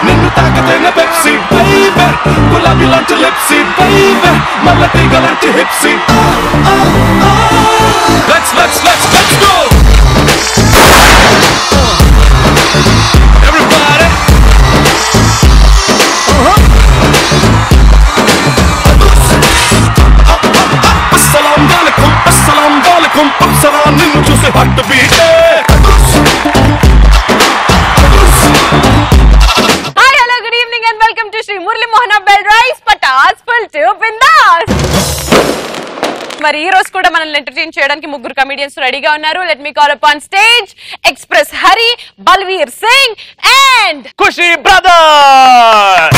నిన్ను తాకతేనే పెప్సీ బైబే గులాబీ లాంటి లిప్సీ బైబే మల్ల తీగ లాంటి హిప్సీ let's let's let's let's go Everybody అస్సలాం వాలేకుం అస్సలాం వాలేకుం అప్సరా నిన్ను చూసి heart beat hi hello good evening and welcome to Shri Murali Mohan బెల్ రైస్ పటాస్ ఫుల్ టు బిందాస్ మరి ఈ రోజు కూడా మనల్ని ఎంటర్టైన్ చేయడానికి ముగ్గురు కమిడియన్స్ రెడీగా ఉన్నారు let me call up on stage express Hari Balveer Singh and Khushi brother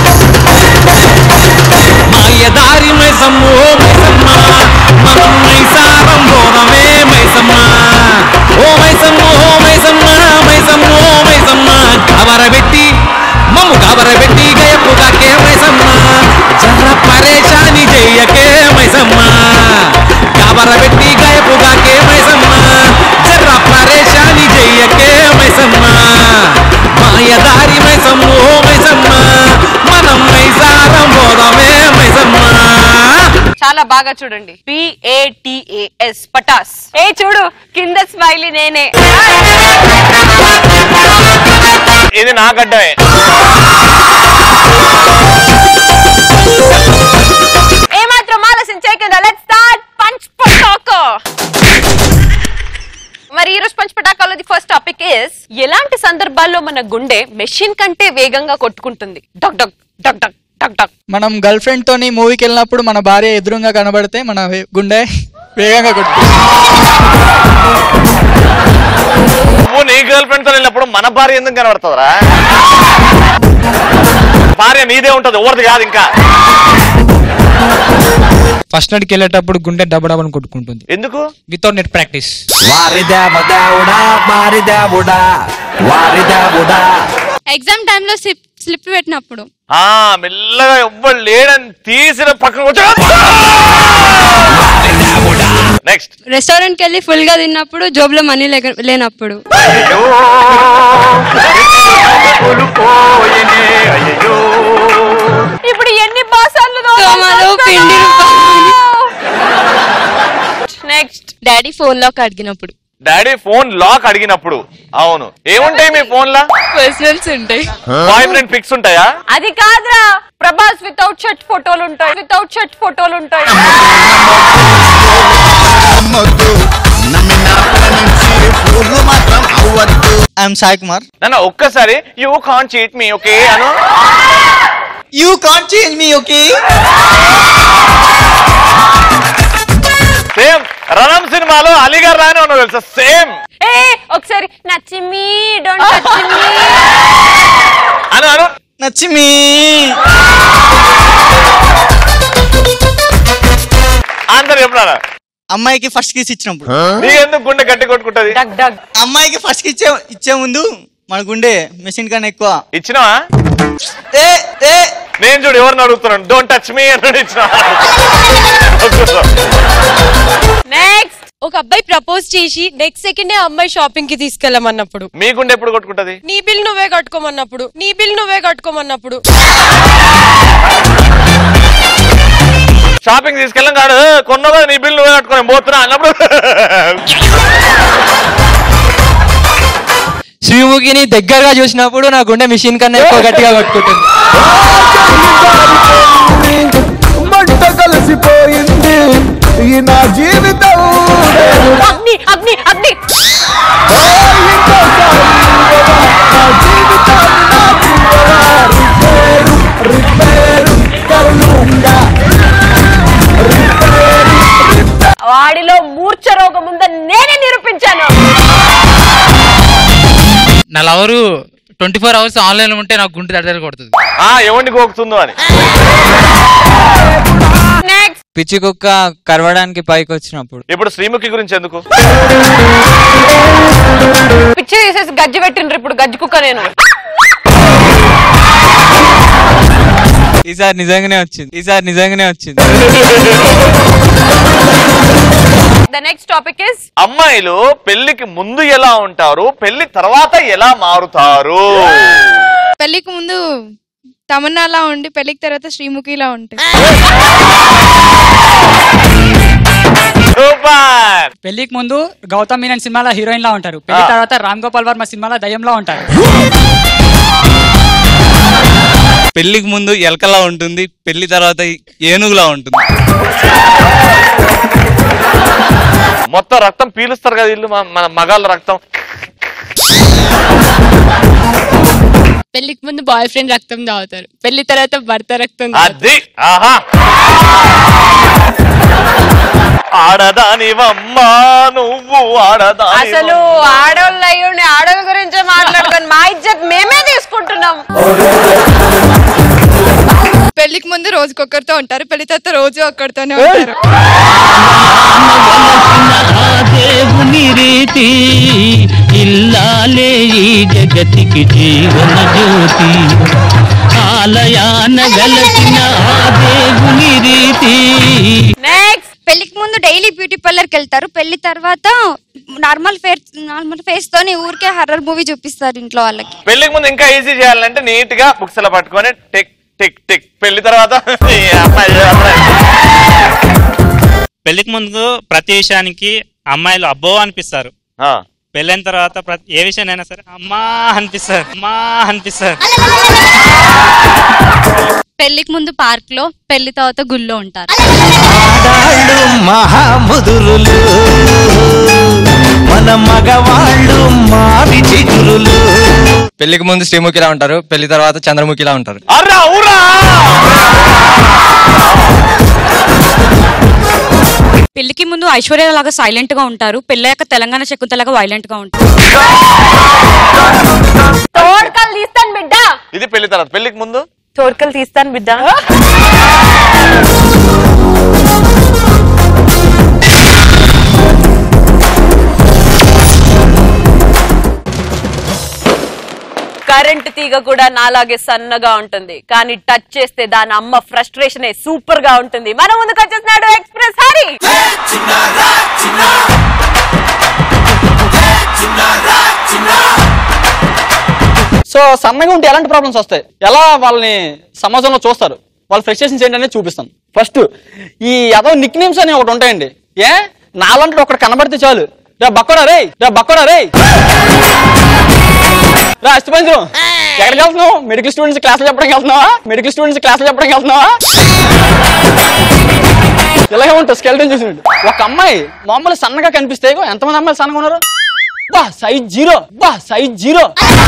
మాయదారి మైసమ్ము మైసమ్మ మనం మైసారం పోదమే మైసమ్మ ఓ మైసమ్మ ఓ మైసమ్మ మైసమ్మ ఓ మైసమ్మ కవరబెట్టి మమ్ము కవరబెట్టి గయపుగాకే మైసమ్మ జర పరేషాని చెయ్యకే మైసమ్మ కవరబెట్టి గయపుగాకే మైసమ్మ జర పరేషాని చెయ్యకే మైసమ్మ మాయదారి మైసమ్మ ఓ మైసమ్మ మనం మైసారం పోదమే మైసమ్మ చాలా బాగా చూడండి పిఏటిఏఎస్ పటాస్ ఏ చూడు కింద స్మైలీ నేనే ఇది నా గడ్డమే ఏమాత్రం ఆలస్యం చేయకుండా లెట్ స్టార్ట్ పంచ్ పటాకా మరి ఈ రోజు పంచ్ పటాకాలోది ఫస్ట్ టాపిక్ ఇస్ ఎలాంటి సందర్భాల్లో మన గుండె మెషిన్ కంటే వేగంగా కొట్టుకుంటుంది డక్ డక్ డక్ డక్ డక్ డక్ మనం గర్ల్ ఫ్రెండ్ తోని మూవీకి వెళ్ళినప్పుడు మన భార్య ఎదురుగా కనబడితే మన వే- గుండె వేగంగా కొట్టు నువ్వు నీ గర్ల్ ఫ్రెండ్ తో వెళ్ళినప్పుడు మన భార్య ఎందుకు కనబడుతుందిరా భార్య నీదే ఉంటది ఎవరిది కాదు ఇంకా ఫస్ట్ నైట్కి వెళ్ళేటప్పుడు గుండె డబ్బడబని కొట్టుకుంటుంది ఎందుకు వితౌట్ నెట్ ప్రాక్టీస్ వారి దేవుడా వారి దేవుడా వారి దేవుడా ఎగ్జామ్ టైంలో స్లిప్ స్లిప్ పెట్టినప్పుడు ఆ మెల్లగా ఎవ్వరు లేడని తీసిన పక్కన నెక్స్ట్ రెస్టారెంట్కి వెళ్ళి ఫుల్ గా తిన్నప్పుడు జోబులో మనీ లేనప్పుడు ఇప్పుడు ఎన్ని భాషలు దోమలు, పిండి నెక్స్ట్ డాడీ ఫోన్ లోకి అడిగినప్పుడు డాడీ ఫోన్ లాక్ అడిగినప్పుడు అవును ఏముంటాయి మీ ఫోన్ లా పర్సనల్స్ ఉంటాయి బాయ్ ఫ్రెండ్ పిక్స్ ఉంటాయా అది కాదురా ప్రభాస్ వితౌట్ షర్ట్ ఫోటోలు ఉంటాయి వితౌట్ షర్ట్ ఫోటోలు ఉంటాయి ఐఎమ్ సాయి కుమార్ నన్ను ఒక్కసారి you can cheat me okay అను you can't change me okay same Ranam సినిమాలో అలీగారు రాని ఉన్నావు తెలుసా సేమ్ ఏ ఒకసారి నచ్చి మీ డోంట్ టచ్ మీ అను అను నచ్చి మీ అందరు చెప్తున్నారా అమ్మాయికి ఫస్ట్ కిస్ ఇచ్చినప్పుడు నీ ఎందుకు గుండె గట్టి కొట్టుకుంటది డగ్ డగ్ అమ్మాయికి ఫస్ట్ కిస్ ఇచ్చే ఇచ్చే ముందు మన గుండె మెషిన్ కన్నా ఎక్కువ ఇచ్చినావా ఏ ఏ నేను చూడు ఎవరిని అడుగుతున్నాను డోంట్ టచ్ మీ అన్నాడు ఇచ్చిన నెక్స్ట్ ఒక అబ్బాయి ప్రపోజ్ చేసి నెక్స్ట్ సెకండ్ అమ్మాయి షాపింగ్ కి తీసుకెళ్ళమన్నప్పుడు మీ గుండె ఎప్పుడు కొట్టుకుంటది నీ బిల్ నువ్వే కట్టుకోమన్నప్పుడు నీ బిల్ నువ్వే కట్టుకోమన్నప్పుడు షాపింగ్ తీసుకెళ్ళం కాడు కొన్నదా నీ బిల్ నువ్వే కట్టుకొని పోతున్నా అన్నప్పుడు శ్రీముఖిని దగ్గరగా చూసినప్పుడు నా గుండె మిషన్ కన్నా ఎక్కువ గట్టిగా కొట్టుకుంటుంది మంట కలిసిపోయింది ఈ నా జీవితం అగ్ని అగ్ని అగ్ని వాడిలో మూర్ఛ రోగం ఉందని నేనే నిరూపించాను నా lover twenty four hours online ఉంటే నాకు గుండె దగ్గర కొడుతుంది ఆ ఎవరిని గోకుతుందో అని నెక్స్ట్ పిచ్చి కుక్క కరవడానికి పైకి వచ్చినప్పుడు ఇప్పుడు శ్రీముఖి గురించి ఎందుకు పిచ్చి తీసేసి గజ్జి పెట్టిండ్రు ఇప్పుడు గజ్జి కుక్క నేను ఈసారి నిజంగానే వచ్చింది ఈసారి నిజంగానే వచ్చింది ద నెక్స్ట్ టాపిక్ ఇస్ అమ్మాయిలు పెళ్లికి ముందు ఎలా ఉంటారు పెళ్లి తర్వాత ఎలా మారుతారు పెళ్లికి ముందు తమన్నాలా ఉండి పెళ్లికి తర్వాత శ్రీముఖిలా ఉంటుంది సూపర్ పెళ్లికి ముందు గౌతమ్ మీనన్ సినిమాలో హీరోయిన్ లా ఉంటారు పెళ్లి ఆ. తర్వాత రామ్ గోపాల్ వర్మ సినిమాలో దయ్యంలా ఉంటారు పెళ్లికి ముందు ఎలకలా ఉంటుంది పెళ్లి తర్వాత ఏనుగులా ఉంటుంది మొత్తం రక్తం పీలుస్తారు కదా ఇల్లు మన మగాళ్ళ రక్తం పెళ్లికి ముందు బాయ్ ఫ్రెండ్ రక్తం తాగుతారు పెళ్లి తర్వాత భర్త రక్తం అది ఆహా ఆడదానివమ్మా నువ్వు ఆడదాని అసలు ఆడోళ్ళు అయ్యుండి ఆడోళ్ళ గురించే మాట్లాడుకొని మా ఇజ్జత్ మేమే తీసుకుంటున్నాం పెళ్లికి ముందు రోజుకొకరితో ఉంటారు పెళ్లి తర్వాత రోజు ఒక్కరితోనే ఉంటారు దేవుని రీతి ఇల్లాలే ఈ జగతికి జీవన జ్యోతి ఆలయాన వెలసిన ఆ దేవుని రీతి నెక్స్ట్ పెళ్లికి ముందు డైలీ బ్యూటీ పార్లర్ కి వెళ్తారు పెళ్లి తర్వాత నార్మల్ ఫేస్ నార్మల్ ఫేస్ తోని ఊరికే హర్రర్ మూవీ చూపిస్తారు ఇంట్లో వాళ్ళకి పెళ్లికి ముందు ఇంకా ఈజీ చేయాలంటే నీట్ గా బుక్స్ లో పట్టుకొని టిక్ టిక్ టిక్ పెళ్లి తర్వాత ఈ అమ్మాయి అమ్మాయి. పెళ్లికి ముందు ప్రతి విషయానికి అమ్మాయిలు అబ్బో అనిపిస్తారు ఆ. పెళ్ళైన తర్వాత ప్రతి ఏ విషయానైనా సరే అమ్మా అనిపిస్తారు అమ్మా అనిపిస్తారు పెళ్లికి ముందు పార్క్ లో పెళ్లి తర్వాత గుళ్ళో ఉంటారు ఆడాళ్ళు మహాముదురులు మన మగవాళ్ళు మావి చిగురులు పెళ్లికి ముందు శ్రీముఖిలా ఉంటారు పెళ్లి తర్వాత చంద్రముఖిలా ఉంటారు అర్రా ఊరా పెళ్లికి ముందు ఐశ్వర్య లాగా సైలెంట్ గా ఉంటారు పెళ్ళాక తెలంగాణ శకుంతలాగా వైలెంట్ గా ఉంటారు తోడ్కలు తీస్తాను బిడ్డ ఇది పెళ్లి తర్వాత పెళ్లికి ముందు తోడ్కలు తీస్తాను బిడ్డ కరెంట్ తీగ కూడా నాలాగే సన్నగా ఉంటుంది కానీ టచ్ చేస్తే దాని అమ్మ ఫ్రస్ట్రేషన్ సూపర్ గా ఉంటుంది మన ముందుకు వచ్చేసినాడు ఎక్స్ప్రెస్ హరి సో సన్నగా ఉంటే ఎలాంటి ప్రాబ్లమ్స్ వస్తాయి ఎలా వాళ్ళని సమాజంలో చూస్తారు వాళ్ళ ఫ్రస్ట్రేషన్స్ ఏంటనేది చూపిస్తాను ఫస్ట్ ఈ ఏదో నిక్ నేమ్స్ అని ఒకటి ఉంటాయండి ఏ నాలంటే ఒకటి కనబడితే చాలు రా బక్కడా రే రా బక్కడా రే రా అష్టపంచం ఎక్కడికి వెళ్తున్నావు మెడికల్ స్టూడెంట్స్ క్లాసులు చెప్పడానికి వెళ్తున్నావా మెడికల్ స్టూడెంట్స్ క్లాసులు చెప్పడానికి వెళ్తున్నావా ఇలాగే ఉంటుంది స్కెల్టన్ చూసినట్టు ఒక అమ్మాయి మామూలు సన్నగా కనిపిస్తే ఇగో ఎంతమంది అమ్మాయిలు సన్నగా ఉన్నారు బా సైజ్ జీరో బా సైజ్ జీరో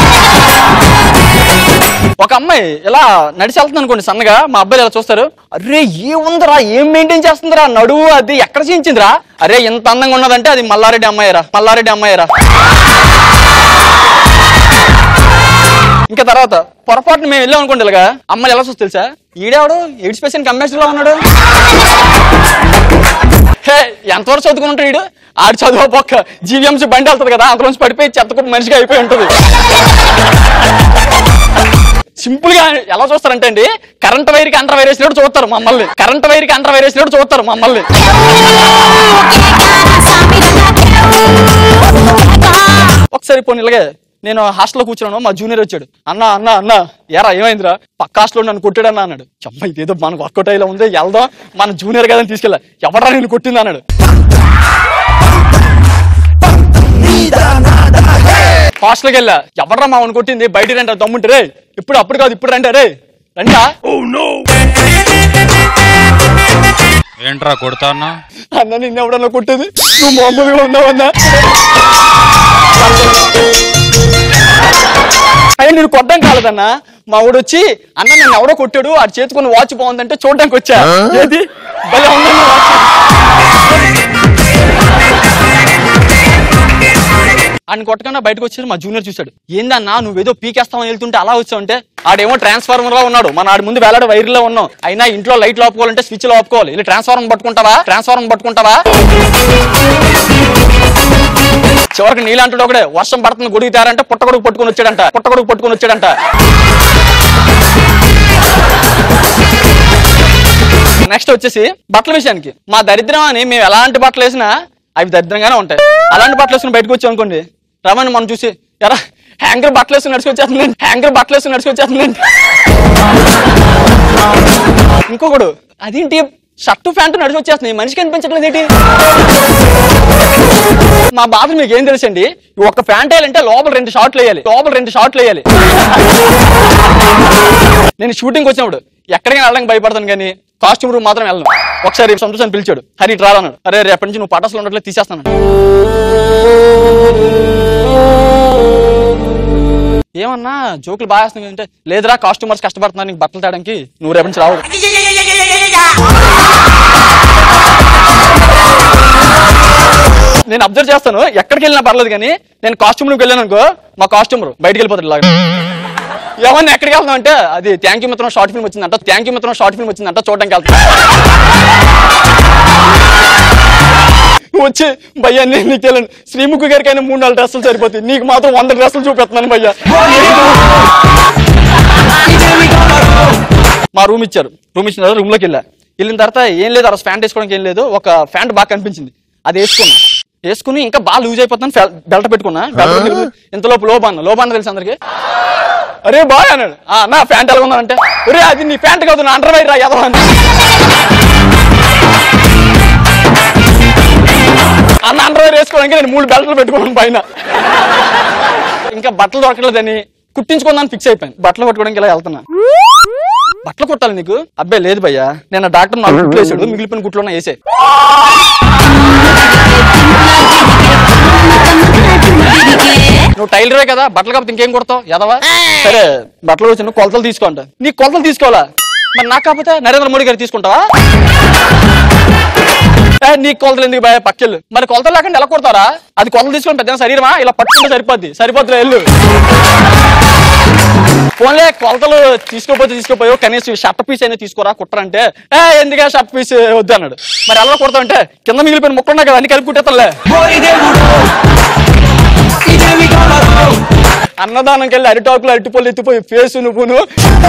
ఒక అమ్మాయి ఇలా నడిచి వెళ్తుంది అనుకోండి సన్నగా మా అబ్బాయిలు ఇలా చూస్తారు అరే ఏముందిరా ఏం మెయింటైన్ చేస్తుందిరా నడువు అది ఎక్కడ చేయించిందిరా అరే ఇంత అందంగా ఉన్నదంటే అది మల్లారెడ్డి అమ్మాయిరా మల్లారెడ్డి అమ్మాయిరా ఇంకా తర్వాత పొరపాటున మేము వెళ్ళాం అనుకోండి ఇలాగా అమ్మాయిలు ఎలా చూస్తే తెలుసా ఈడేవాడు ఎయిడ్స్ పేషెంట్ అంబాసిడర్ లో ఉన్నాడు హే ఎంతవరకు చదువుకుని ఉంటాడు ఈడు ఆడు చదువు పక్క జీవీఎంసీ బండి వెళ్తుంది కదా అందులోంచి పడిపోయి చెత్తకుట్టు మనిషిగా అయిపోయి ఉంటుంది సింపుల్ గా ఎలా చూస్తారంటే అండి కరెంట్ వైర్ కి అంటర్ వైర్ వేసినట్టు చూస్తారు మమ్మల్ని కరెంట్ వైర్ కి అంటర్ వైర్ వేసినట్టు చూస్తారు మమ్మల్ని ఒకసారి పోనీ ఇలాగే నేను హాస్టల్లో కూర్చున్నాను మా జూనియర్ వచ్చాడు అన్న అన్న అన్న ఎరా ఏమైందిరా పక్క హాస్టల్లో నన్ను కొట్టాడన్నా అన్నాడు చమ్మ ఇదేదో మనకు వర్కౌట్ అయ్యేలా ఉంది వెళ్దాం మన జూనియర్ కదని తీసుకెళ్ళా ఎవడరా నేను కొట్టింది అన్నాడు హాస్టల్కి వెళ్ళా ఎవడరా మా కొట్టింది బయట రండి దమ్ముంటే రే ఇప్పుడు అప్పుడు కాదు ఇప్పుడు రండి రే రండా ఏంట్రా కొడతా అన్నా అన్న నిన్న ఎవడన్నా కొట్టేది నువ్వు మామూలుగా ఉన్నావన్నా అయ్యా నేను కొట్టడం కాలేదన్నా మా ఊడు వచ్చి అన్న నన్ను ఎవడో కొట్టాడు ఆ చేతుకుని వాచ్ బాగుందంటే చూడడానికి వచ్చా ఏది భలే ఉందన్న watch. ఆయన కొట్టకుండా బయటకు వచ్చారు మా జూనియర్ చూశాడు ఏందన్నా నువ్వేదో పీకేస్తామని వెళ్తుంటే అలా వచ్చావు అంటే ఆడేమో ట్రాన్స్ఫార్మర్ లో ఉన్నాడు మన ఆడి ముందు వేలాడ వైర్ లో ఉన్నాం అయినా ఇంట్లో లైట్లు ఆపుకోవాలంటే స్విచ్ లో ఆపుకోవాలి ఇలా ట్రాన్స్ఫార్మర్ పట్టుకుంటావా ట్రాన్స్ఫార్మర్ పట్టుకుంటావా చివరికి నీలాంటి ఒకడే వర్షం పడుతుంది గుడికి తేరంటే పుట్టగొడుగు పట్టుకొని వచ్చాడంట పుట్టగొడుగు పట్టుకొని వచ్చాడంట నెక్స్ట్ వచ్చేసి బట్టల విషయానికి మా దరిద్రం అని మేము ఎలాంటి బట్టలు వేసినా అవి దరిద్రంగానే ఉంటాయి అలాంటి బట్టలు వేసుకుని బయటకు వచ్చాం అనుకోండి రమణి మనం చూసి ఎరా హ్యాంగర్ బట్టలు వేసుకుని నడుచుకొచ్చేస్తుందండి హ్యాంగర్ బట్టలు వేసుకుని నడుచుకొచ్చేస్తుందండి ఇంకొకడు అదేంటి షర్టు ప్యాంటు నడిచి వచ్చేస్తుంది మనిషికి అనిపించట్లేదు ఏంటి మా బాధ మీకు ఏం తెలుసండి ఒక ప్యాంట్ వేయాలంటే లోపల రెండు షార్ట్లు వేయాలి లోపల రెండు షార్ట్లు వేయాలి నేను షూటింగ్ వచ్చినప్పుడు ఎక్కడికి వెళ్ళడానికి భయపడతాను కానీ కాస్ట్యూమ్ రూమ్ మాత్రం వెళ్ళను ఒకసారి సంతోష్ అని పిలిచాడు హరి ఇటు రారా అన్నాడు అరే రేపటి నుంచి నువ్వు పటాసులు ఉన్నట్లే తీసేస్తాను ఏమన్నా జోకులు బాగా వేస్తున్నాయి అంటే లేదురా కాస్ట్యూమర్స్ కష్టపడుతున్నారు నీకు బట్టలు తేడానికి నువ్వు రేపటి నుంచి రావు నేను అబ్జర్వ్ చేస్తాను ఎక్కడికి వెళ్ళినా పర్లేదు కానీ నేను కాస్ట్యూమ్ రూమ్కి వెళ్ళాను అనుకో మా కాస్ట్యూమర్ బయటికి వెళ్ళిపోతాడు ఇలాగ ఏమన్నా ఎక్కడికి వెళ్తాం అంటే అది థ్యాంక్ యూ మిత్రం షార్ట్ ఫిల్మ్ వచ్చిందంట థ్యాంక్ యూ మిత్రం షార్ట్ ఫిల్మ్ వచ్చిందంట చూడడానికి వెళ్తాం వచ్చి భయ్యా నేను నీకు తెలియను శ్రీముఖి గారికి అయినా మూడు నాలుగు డ్రెస్సులు సరిపోతాయి నీకు మాత్రం వంద డ్రెస్సులు చూపిస్తున్నాను భయ్యా మా రూమ్ ఇచ్చారు రూమ్ ఇచ్చిన తర్వాత రూమ్ లోకి వెళ్ళా వెళ్ళిన తర్వాత ఏం లేదు అలా ప్యాంట్ వేసుకోవడానికి ఏం లేదు ఒక ప్యాంట్ బాగా కనిపించింది అది వేసుకున్నా వేసుకుని ఇంకా బాగా లూజ్ అయిపోతాను బెల్ట్ పెట్టుకున్నా బెల్ట్ పెట్టుకుని ఇంతలోపు లోబాన్న లోబాన్న తెలుసు అందరికి అరే బాయ్ అన్నాడు "ఆ, అన్న ప్యాంట్ ఎలా ఉందంటే ఒరే అది నీ ప్యాంట్ కాదు నా అండర్ వైర్ రా ఎదవా అని అన్న అండర్ వైర్ వేసుకోవడానికి నేను మూడు బెల్ట్లు పెట్టుకున్నాను పైన ఇంకా బట్టలు దొరకలేదని కుట్టించుకుందాన్ని ఫిక్స్ అయిపోయాను బట్టలు కొట్టుకోవడానికి ఇలా వెళ్తున్నా బట్టలు కుట్టాలి నీకు అబ్బాయి లేదు భయ్యా నేను డాక్టర్ నాలుగు కుట్లు వేసాడు మిగిలిపోయిన కుట్లు వేసే నువ్వు టైలరే కదా బట్టలు కాకపోతే ఇంకేం కుడతావు ఎదవా సరే బట్టలు వచ్చి నువ్వు కొలతలు తీసుకోంట నీ కొలతలు తీసుకోవాలా మరి నాకు కాకపోతే నరేంద్ర మోడీ గారు తీసుకుంటావా ఏ, నీ కొలతలు ఎందుకు భయ పక్కెళ్ళు మరి కొలతలు లేకుండా ఎలా కొడతారా అది కొలతలు తీసుకొని పెద్ద శరీరమా ఇలా పట్టుకుంటే సరిపోద్ది సరిపోద్దులే వెళ్ళు ఫోన్లే కొలతలు తీసుకోపోతే తీసుకోపోయావు కనీసం షర్ట్ పీస్ అయినా తీసుకోరా కుట్టరంటే ఏ ఎందుకే షర్ట్ పీస్ వద్దు అన్నాడు మరి ఎలా కుడతావు అంటే కింద మిగిలిపోయిన ముక్కలు ఉన్నాయి కదా అన్ని కలిపి కుట్టేస్తానులే అన్నదానంకి వెళ్ళి అరిటాకులు అరటిపళ్ళు ఎత్తిపోయి ఫేసు నువ్వును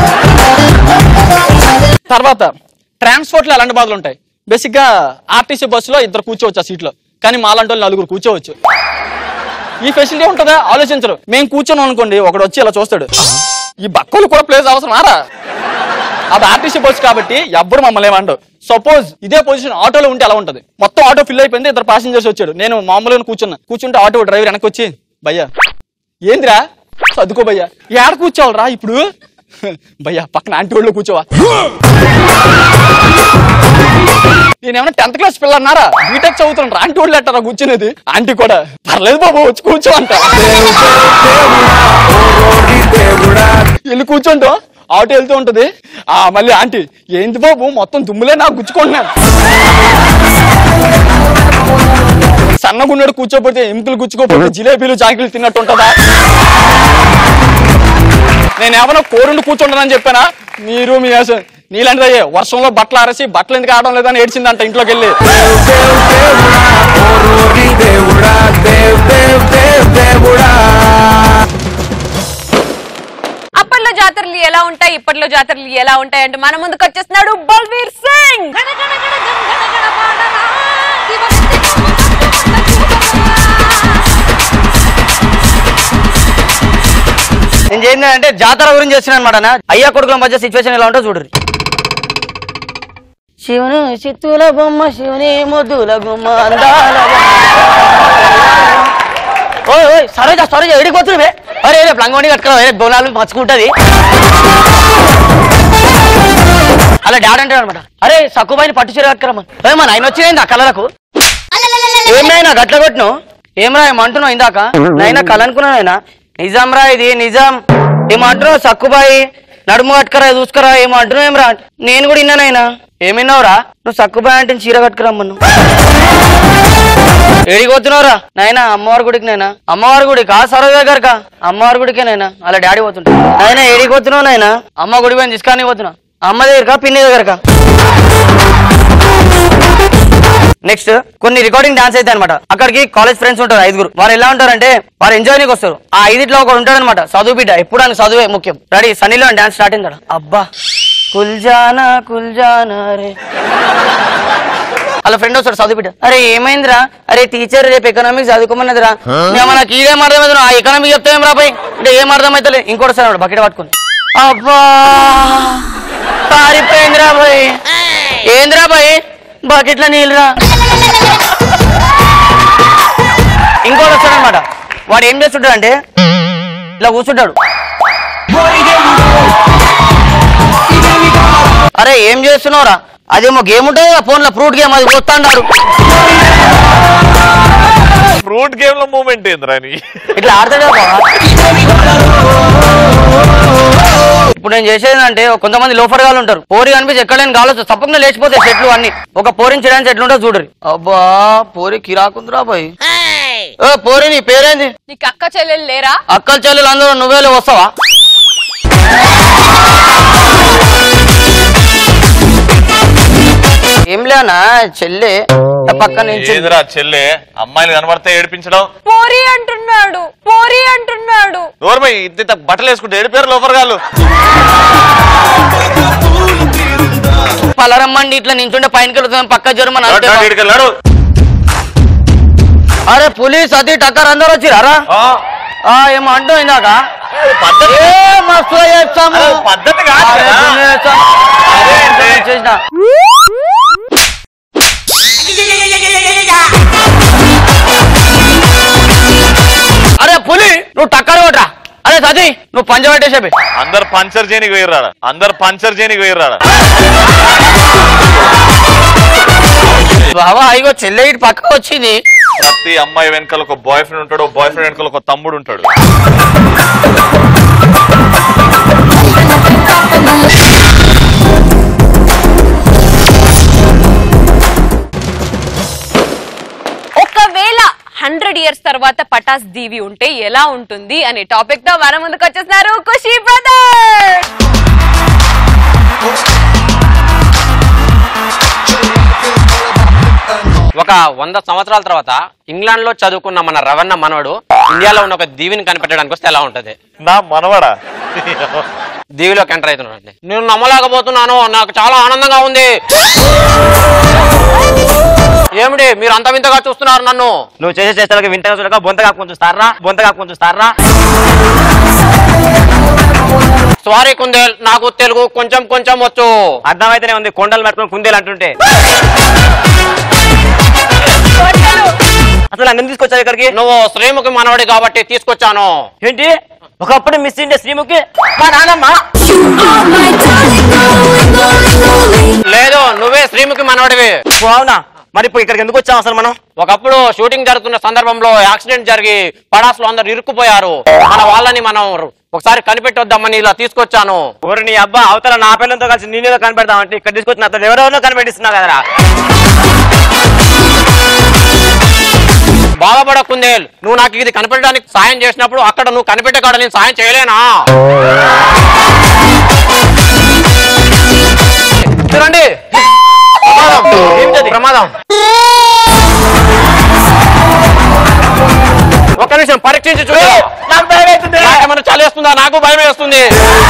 తర్వాత ట్రాన్స్పోర్ట్ లో ఎలాంటి బాధలు ఉంటాయి బేసిక్ గా ఆర్టీసీ బస్సులో ఇద్దరు కూర్చోవచ్చు ఆ సీట్లో కానీ మాలాంటి వాళ్ళు నలుగురు కూర్చోవచ్చు ఈ ఫెసిలిటీ ఉంటుందా ఆలోచించరు మేము కూర్చొని అనుకోండి ఒకడు వచ్చి ఇలా చూస్తాడు ఈ బక్కలు కూడా ప్లేస్ అవసరమారా అది ఆర్టీసీ బస్సు కాబట్టి ఎవ్వరు మమ్మల్ని ఏమంటారు సపోజ్ ఇదే పొజిషన్ ఆటోలో ఉంటే ఎలా ఉంటది మొత్తం ఆటో ఫిల్ అయిపోయింది ఇద్దరు ప్యాసింజర్స్ వచ్చాడు నేను మామూలుగా కూర్చున్నా కూర్చుంటే ఆటో డ్రైవర్ వెనక్కి వచ్చి భయ్యా ఏందిరా చదువుకో భయ్యా ఏడ కూర్చోవాలరా ఇప్పుడు భయ్యా పక్కన ఆంటీ వాళ్ళు కూర్చోవా నేనేమన్నా టెన్త్ క్లాస్ పిల్ల అన్నారా బీటెక్ చదువుతున్నాను ఆంటీ వాళ్ళు ఎట్టారా కూర్చునేది ఆంటీ కూడా పర్లేదు బాబు వచ్చి కూర్చో అంట వెళ్ళి కూర్చోంటాం ఆటో వెళ్తూ ఉంటది ఆ మళ్ళీ ఆంటీ ఏంటి బాబు మొత్తం దుమ్ములే నాకు గుచ్చుకుంటున్నాను సన్నగున్నాడు కూర్చోపోతే ఎముకలు గుచ్చుకోపోతే జిలేబీలు జాంకిలు తిన్నట్టు ఉంటుందా నేను ఏమన్నా కోరుండి కూర్చుంటానని చెప్పానా మీరు మీ అస- నీలాంటిదయ్యే వర్షంలో బట్టలు ఆరేసి బట్టలు ఎందుకు ఆడడం లేదని ఏడ్చిందంట ఇంట్లోకి వెళ్ళి అప్పట్లో జాతరలు ఎలా ఉంటాయి ఇప్పట్లో జాతరలు ఎలా ఉంటాయి అంటే మన ముందుకు వచ్చేస్తున్నాడు బల్వీర్ సింగ్ నేను చేసిందంటే జాతర గురించి చేసిన అనమాట అయ్యా కొడుకుల మధ్య సిచ్యువేషన్ ఎలా ఉంటుందో చూడరు శివుని చిత్తుల బొమ్మ శివుని ముద్దుల బొమ్మ అందాల ఓయ్ ఓయ్ సరోజా సరోజా ఎడికి పోతున్నావే అరే రేపు లంగోని కట్టుకురా రేపు బోనాలు మచ్చుకుంటది అలా డాడ్ అంటాడు అనమాట అరే సక్కుబాయిని పట్టు చీర కట్టుకురమ్మా ఏ మా నాయన వచ్చింది ఆ కలలకు ఏమైనా గట్ల కొట్టిను ఏమరా ఏమంటున్నావు ఇందాక నైనా కల అనుకున్నావు నాయనా నిజం రా ఇది నిజం ఏమంటున్నావు సక్కుబాయి నడుము కట్టుకరా చూసుకురా ఏమంటున్నావు ఏమరా నేను కూడా విన్నానైనా ఏమిన్నావురా నువ్వు సక్కుబాయి అంటే చీర కట్టుకురమ్మను ఏడిపోతున్నావురా నాయనా అమ్మవారి గుడికి నైనా అమ్మవారి గుడికి ఆ సరవ దగ్గరకా అమ్మవారి గుడికే నైనా అలా డాడీ పోతుంటా నాయనా ఏడిపోతున్నావు నాయనా అమ్మ గుడి పోయి తీసుకొని పోతున్నా అమ్మ దగ్గరకా పిన్ని దగ్గరకా నెక్స్ట్ కొన్ని రికార్డింగ్ డాన్స్ అయితే అనమాట అక్కడికి కాలేజ్ ఫ్రెండ్స్ ఉంటారు ఐదుగురు వారు ఎలా ఉంటారంటే వారు ఎంజాయ్ నీకు వస్తారు ఆ ఐదిట్లో ఒకడు ఉంటాడు అనమాట చదువు బిడ్డ ఎప్పుడు ఆయన చదువే ముఖ్యం రెడీ సన్నీలో డాన్స్ స్టార్ట్ అయింది అబ్బా కుల్జానా కుల్జానా రే వాళ్ళ ఫ్రెండ్ వస్తాడు చదువు బిడ్డ అరే ఏమైందిరా అరే టీచర్ రేపు ఎకనామిక్స్ చదువుకోమన్నదిరా మేము మనకి ఇదేం అర్థమైంది ఆ ఎకనామిక్ చెప్తే ఏం రాబాయి అంటే ఏం అర్థమైతలే ఇంకోటి సార్ బకెట్ పట్టుకుని అబ్బా పారిపోయిందిరా బాయ్ ఏందిరా బాయ్ బకెట్ల నీళ్ళురా ఇంకోటి వస్తాడనమాట వాడు ఏం చేస్తుంటాడు అంటే ఇలా కూర్చుంటాడు అరే ఏం చేస్తున్నావురా అదేమో గేమ్ ఉంటుంది ఫోన్ లో ఫ్రూట్ గేమ్ అది పోతాండారు ఫ్రూట్ గేమ్ లో మూమెంట్ ఏందిరా నీ ఇట్లా ఆడతాడే ఇప్పుడు నేను చేసేది అంటే కొంతమంది లోఫర్ గాలు ఉంటారు పోరి కనిపించి ఎక్కడైనా గాలి తప్పకుండా లేచిపోతాయి చెట్లు అన్ని ఒక పోరిని చేయడానికి చెట్లు ఉంటుందో చూడరు అబ్బా పోరి కిరాకుందిరా బాయ్ ఓ పోరి నీ పేరేంది నీకు అక్క చెల్లెలు లేరా అక్కల చెల్లెలు అందరూ నువ్వేలే వస్తావా ఏం లేనా చెల్లె పక్క నుంచి ఏందిరా చెల్లె అమ్మాయిలు కనబడితే ఏడిపించడం పోరి అంటున్నాడు పోరి అంటున్నాడు నోర్మై ఇంత ఇంత బట్టలు వేసుకుంటే ఏడిపోయారు లోపర్ గాళ్ళు పలరమ్మండి ఇట్లా నించుంటే పైనకి వెళ్తాం పక్క జ్వరం అని అంతే. వెళ్ళాడు అరే పులిస్ అది టక్కర్ అందరు వచ్చిరారా ఆ, ఏమో అంటూ ఇందాక ఏ, మస్తు చేస్తాము పద్ధతి కాదు అరే, కదా. పులి చేస్తాం. అరే, ఎంత చేసినా. అరే పులి నువ్వు టక్కర్ కొట్రా అరే సతీ నువ్వు పంచ పెట్టేసేపి అందరు పంచర్ చేయనికి వేయరాడా అందరు పంచర్ చేయనికి వేయరాడా బావా అయ్యో చెల్లె ఇటు పక్కకు వచ్చింది ప్రతి అమ్మాయి వెనకాల ఒక బాయ్ ఫ్రెండ్ ఉంటాడు బాయ్ ఫ్రెండ్ వెనకాల ఒక తమ్ముడు ఉంటాడు ఒకవేళ హండ్రెడ్ ఇయర్స్ తర్వాత పటాస్ దీవి ఉంటే ఎలా ఉంటుంది అనే టాపిక్ తో మన ముందుకు వచ్చేస్తున్నారు ఖుషి బ్రదర్ ఒక వంద సంవత్సరాల తర్వాత ఇంగ్లాండ్ లో చదువుకున్న మన రవణ మనవడు ఇండియాలో ఉన్న ఒక దీవిని కనిపెట్టడానికి వస్తే ఎలా ఉంటది నా మనవడా దీవిలోకి ఎంటర్ అవుతున్నాడు నేను నమ్మలేకపోతున్నాను నాకు చాలా ఆనందంగా ఉంది ఏమిటి మీరు అంత వింతగా చూస్తున్నారు నన్ను నువ్వు చేసే చేస్తాలకు వింటగా చూడక బొంత కాకుండా చూస్తారా బొంత కాకుండా చూస్తారా సారీ కుందేల్ నాకు తెలుగు కొంచెం కొంచెం వచ్చు అర్థమైతేనే ఉంది కొండలు పట్టుకుని కుందేలు అంటుంటే అసలు అన్నం తీసుకొచ్చావు ఇక్కడికి నువ్వు శ్రీముఖి మనవడి కాబట్టి తీసుకొచ్చాను ఏంటి ఒకప్పుడు మిస్ ఇండియా శ్రీముఖి మా నాన్నమ్మ లేదు నువ్వే శ్రీముఖి మనవడివి ఓ, అవునా మరి ఇప్పుడు ఇక్కడికి ఎందుకు వచ్చాం అసలు మనం ఒకప్పుడు షూటింగ్ జరుగుతున్న సందర్భంలో యాక్సిడెంట్ జరిగి పడాసులో అందరు ఇరుక్కుపోయారు మన వాళ్ళని మనం ఒకసారి కనిపెట్టొద్దామని ఇలా తీసుకొచ్చాను ఊరు నీ అబ్బా అవతల నా పిల్లలతో కలిసి నేనేదో కనిపెడతామంటే ఇక్కడ తీసుకొచ్చిన అతను ఎవరెవరో కనిపెట్టిస్తున్నావు కదరా బాధపడ కుందేల్ నువ్వు నాకు ఇది కనిపెట్టడానికి సాయం చేసినప్పుడు అక్కడ నువ్వు కనిపెట్టే కాడ నేను సాయం చేయలేనా చూడండి ప్రమాదం. ఏంటది? ప్రమాదం ఒక్క నిమిషం పరీక్షించి చూడు నాకేమన్నా చలేస్తుందా నాకు భయం వేస్తుంది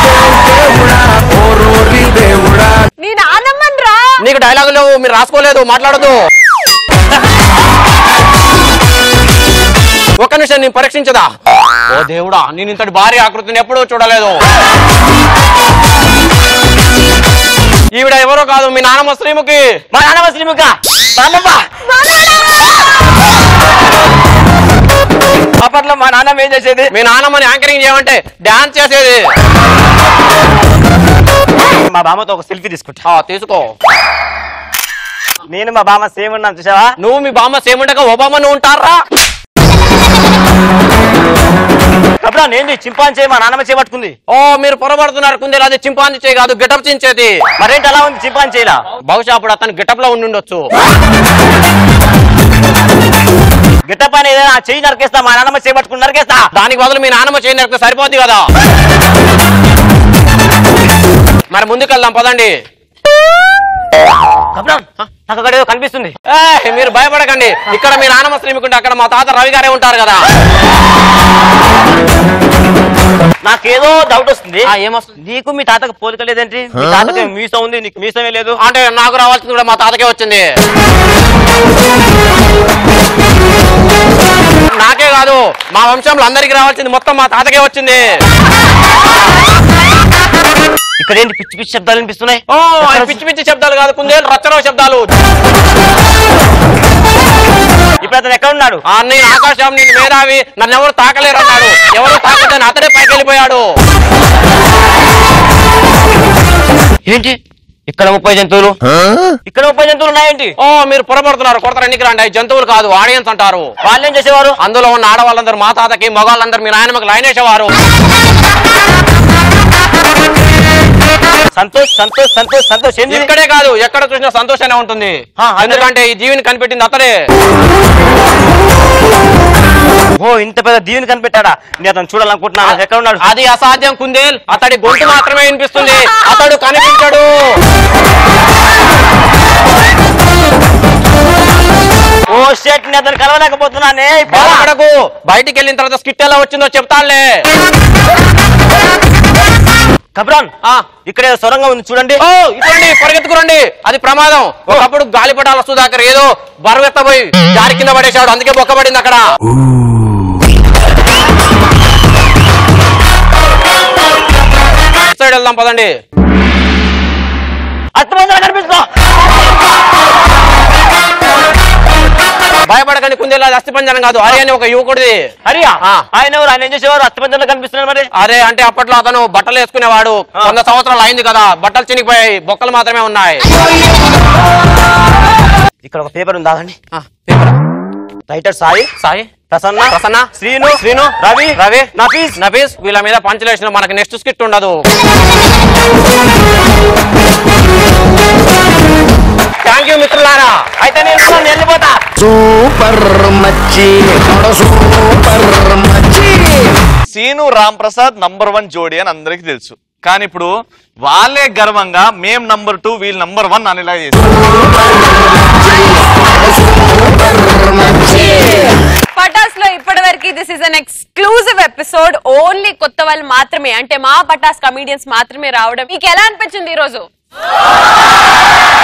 నీ నాన్నమ్మని రా నీకు డైలాగులు లేవు మీరు రాసుకోలేదు మాట్లాడదు ఒక్క నిమిషం నేను పరీక్షించదా ఓ దేవుడా నేను ఇంతటి భారీ ఆకృతిని ఎప్పుడూ చూడలేదు ఈవిడ ఎవరో కాదు మీ నాన్నమ్మ శ్రీముఖి మా నాన్నమ్మ శ్రీముఖ నాన్నమ్మ అప్పట్లో మా నాన్నమ్మ ఏం చేసేది మీ నాన్నమ్మని యాంకరింగ్ చేయమంటే డాన్స్ చేసేది మా బామ్మతో ఒక సెల్ఫీ తీసుకుంటా ఆ, తీసుకో నేను మా బామ్మ సేమ్ ఉన్నాను చూసావా నువ్వు మీ బామ్మ సేముండగా ఒబామా నువ్వు ఉంటారా కప్పుడా నేను చింపాంచే మా నాన్నమ్మ చేపట్టుకుంది ఓ మీరు పొరపడుతున్నారు కుందేలు అది చింపాంజీ చేయి కాదు గిటప్ చించేది మరేంటి అలా ఉంది చింపాంచేలా బహుశా అప్పుడు అతను గిటప్ లో ఉండి ఉండొచ్చు గిట్ట పైన ఏదైనా ఆ చెయ్యి నరికేస్తా మా నాన్నమ్మ చేపట్టుకుని నరికేస్తా దానికి బదులు మీ నాన్నమ్మ చేయి నరికితే సరిపోద్ది కదా మరి ముందుకెళ్దాం పదండి కప్పుడా నాకు అక్కడ ఏదో కనిపిస్తుంది ఏయ్, మీరు భయపడకండి ఇక్కడ మీ నాన్నమ్మ శ్రీమికుంటే అక్కడ మా తాత రవి గారే ఉంటారు కదా నాకేదో డౌట్ వస్తుంది ఏమొస్తుంది నీకు మీ తాతకు పోలిక లేదేంటి మీ తాతకి మీసం ఉంది నీకు మీసమే లేదు అంటే నాకు రావాల్సింది కూడా మా తాతకే వచ్చింది నాకే కాదు మా వంశంలో అందరికి రావాల్సింది మొత్తం మా తాతకే వచ్చింది ఇక్కడ ఏంటి పిచ్చి పిచ్చి శబ్దాలు వినిపిస్తున్నాయి ఓ అవి పిచ్చి పిచ్చి శబ్దాలు కాదు కుందేలు రచ్చరవ శబ్దాలు ఇప్పుడు అతను ఎక్కడ ఉన్నాడు ఆ నేను ఆకాశం నేను మేధావి నన్ను ఎవరు తాకలేరు అన్నాడు ఎవరు తాకదని అతడే పైకి వెళ్ళిపోయాడు ఏంటి ఇక్కడ ముప్పై జంతువులు ఇక్కడ ముప్పై జంతువులు ఉన్నాయేంటి ఓ మీరు పొరపడుతున్నారు కొడతారు ఎన్నికి రండి అవి జంతువులు కాదు ఆడియన్స్ అంటారు వాళ్ళు ఏం చేసేవారు అందులో ఉన్న ఆడవాళ్ళందరూ మా తాతకి మగవాళ్ళందరూ మీ నాయనమ్మకి లైన్ వేసేవారు సంతోష్ సంతోష్ సంతోష్ సంతోష్ ఏంది ఇది? ఇక్కడే కాదు ఎక్కడ చూసినా సంతోషానే ఉంటుంది ఆ, అదే. ఎందుకంటే ఈ జీవిని కనిపెట్టింది అతడే ఓ ఇంత పెద్ద దీవిని కనిపెట్టాడా నేను అతను చూడాలనుకుంటున్నాను ఎక్కడ ఉన్నాడు అది అసాధ్యం కుందేల్ అతడి గొంతు మాత్రమే వినిపిస్తుంది అతడు కనిపించడు ఓ షెట్ నేను అతను కలవలేకపోతున్నానే బాధపడకు బయటికి వెళ్ళిన తర్వాత స్కిట్ ఎలా వచ్చిందో చెప్తానులే కబ్రాన్ ఆ, ఇక్కడ ఏదో సొరంగం ఉంది చూడండి ఓ ఇదండి పరిగెత్తుకురండి అది ప్రమాదం ఒకప్పుడు గాలిపటాల సుధాకర్ ఏదో బరువెత్తబోయి జారి కింద పడేశాడు అందుకే బొక్క పడింది అక్కడ ఇటు సైడ్ వెళ్దాం పదండి అర్థమైందా కనిపిస్తున్నా భయపడకండి కుందేలా అది అస్థిపంజరం కాదు అరే అని ఒక యువకుడిది హరియా ఆ. ఆయన ఎవరు ఆయన ఏం చేసేవారు అత్తమందిలో కనిపిస్తున్నారు మరి అరే అంటే అప్పట్లో అతను బట్టలు వేసుకునేవాడు వంద సంవత్సరాలు అయింది కదా బట్టలు చినిగిపోయాయి బొక్కలు మాత్రమే ఉన్నాయి ఇక్కడ ఒక పేపర్ ఉందా అండి ఆ, పేపరా? రైటర్ సాయి సాయి ప్రసన్న ప్రసన్న శ్రీను శ్రీను రవి రవి నఫీస్ నఫీస్ వీళ్ళ మీద పంచలేసిన మనకి నెక్స్ట్ స్కిట్ ఉండదు థ్యాంక్ యూ మిత్రులారా అయితే నేను ఉన్నాను, నేను వెళ్ళిపోతా సూపర్ మచ్చి సూపర్ మచ్చి సీను రామ్ ప్రసాద్ నంబర్ వన్ జోడీ అని అందరికి తెలుసు కానీ ఇప్పుడు వాళ్ళే గర్వంగా మేం నంబర్ టూ వీళ్ళు నంబర్ వన్ అనేలా చేశారు పటాస్ లో ఇప్పటి వరకు this is an exclusive episode only కొత్త వాళ్ళు మాత్రమే అంటే మా పటాస్ కమీడియన్స్ మాత్రమే రావడం మీకు ఎలా అనిపించింది ఈ రోజు